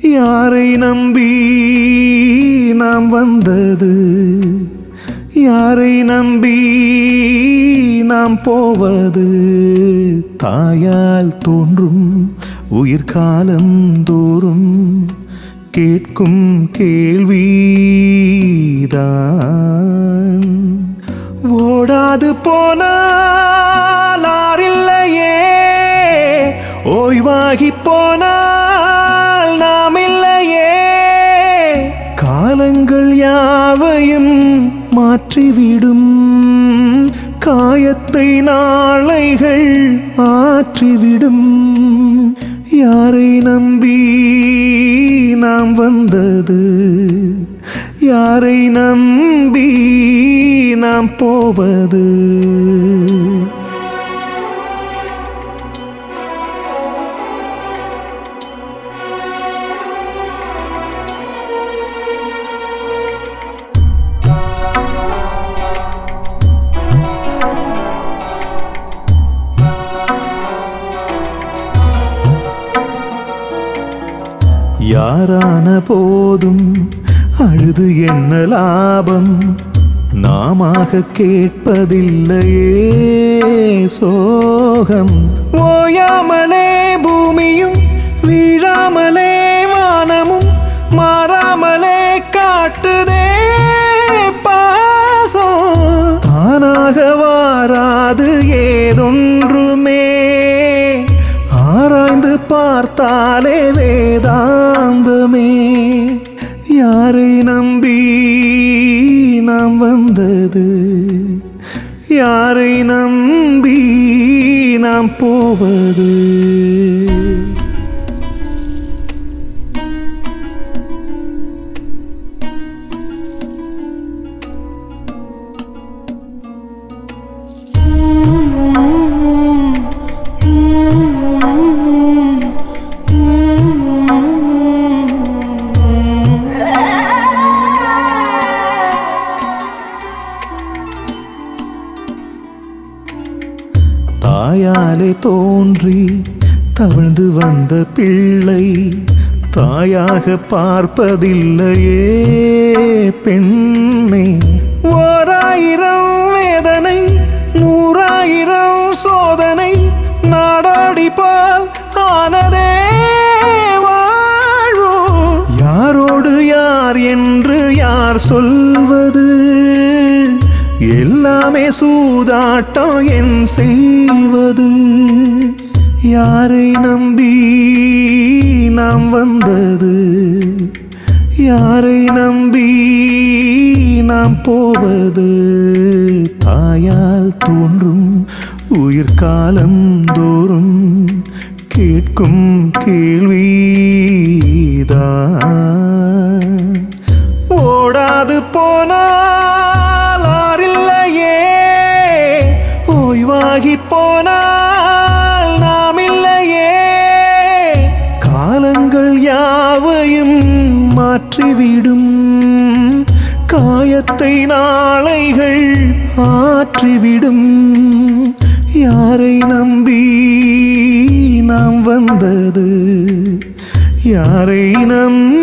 யாரை நம்பி நாம் வந்தது யாரை நம்பி நாம் போவது தாயால் தோன்றும் உயிர்காலம் தோறும் கேட்கும் கேள்விதான் ஓடாது போனால் ஆறில்லையே ஓய்வாகி போனால் நாம் இல்லையே காலங்கள் யாவையும் மாற்றிவிடும் காயத்தை நாளைகள் ஆற்றிவிடும் யாரை நம்பி நாம் வந்தது யாரை நம்பி நாம் போவது யாரான போதும் அழுது என்ன லாபம் நாமாக கேட்பதில்லையே சோகம் ஓயாமலே பூமியும் வீழாமலே வானமும் மாறாமலே காட்டுதே பாசம் தானாக வாராது ஏதொன்றுமே ஆராய்ந்து பார்த்தாலே வேதாந்தமே யாரை நம்பி நாம் வந்தது யாரை நம்பி நாம் போவது தாயாலே தோன்றி தவழ்ந்து வந்த பிள்ளை தாயாக பார்ப்பதில்லையே பெண்ணே ஓராயிரம் வேதனை நூறாயிரம் சோதனை நாடாடி பால் ஆனதே வாழும் யாரோடு யார் என்று யார் சொல்வது எல்லாமே சூதாட்டம் என் செய்வது யாரை நம்பி நாம் வந்தது யாரை நம்பி நாம் போவது தாயால் தோன்றும் உயிர்காலம் தோறும் கேட்கும் கேள்விதான் ஓடாது போனால் ஆறில்லையே ஓய்வாகி போனால் நாம் இல்லையே காலங்கள் யாவையும் மாற்றிவிடும் காயத்தை நாளைகள் ஆற்றிவிடும் யாரை நம்பி நாம் வந்தது யாரை நம்பி